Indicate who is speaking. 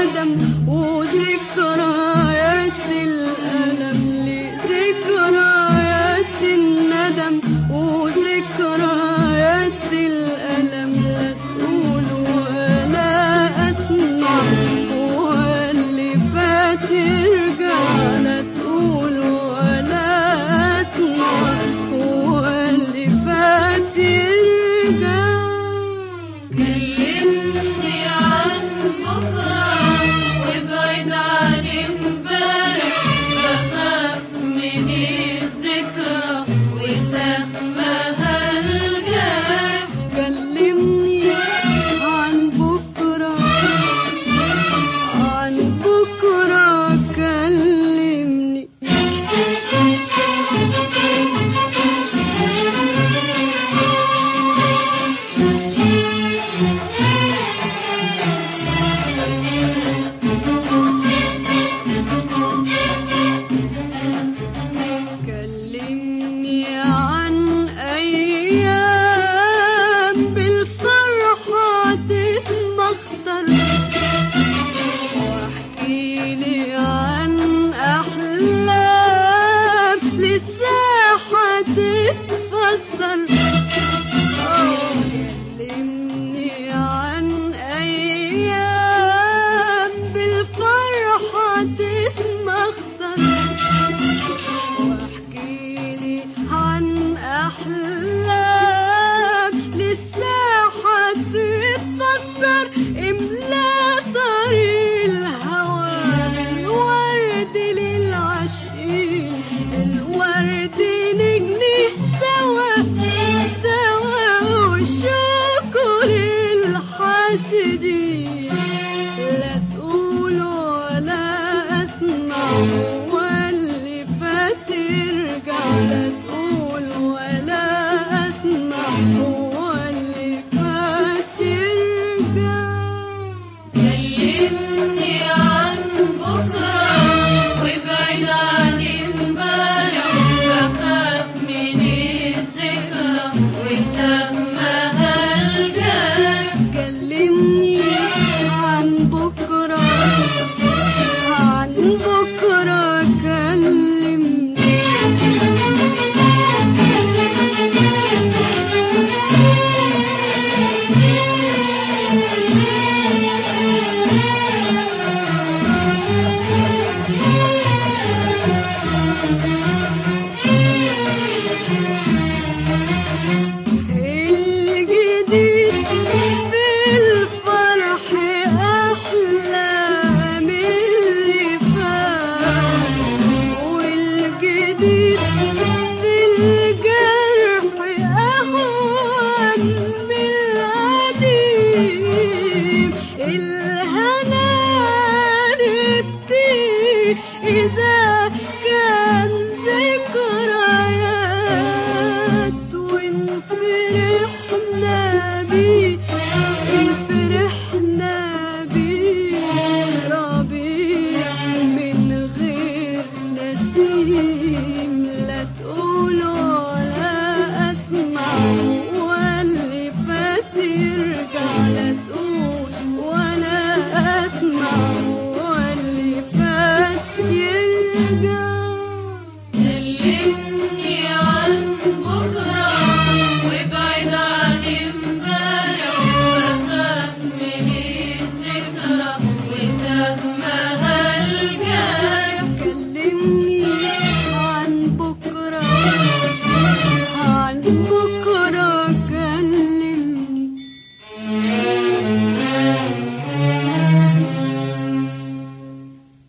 Speaker 1: الندم وذكريات الألم لذكريات الندم وذكريات الألم لا تقول ولا أسمع واللي فات يرجع لا تقول ولا أسمع واللي فات يرجع
Speaker 2: كلمني عن بكرة وابعد عن امبارح بخاف من الذكرى وسمها الجرح
Speaker 1: كلمني عن بكرة عن بكرة كلمني كلمني عن أيام بالفرحة تتمخضر واحكي لي عن أحلام للساحة تتفسر آه، كلمني عن أيام بالفرحة تتمخضر واحكي لي عن احلام للساحه تتفسر املا طريق الهوى بالورد للعاشقين الورد نجني سوا سوا والشوق للحاسدين لا تقول ولا اسمع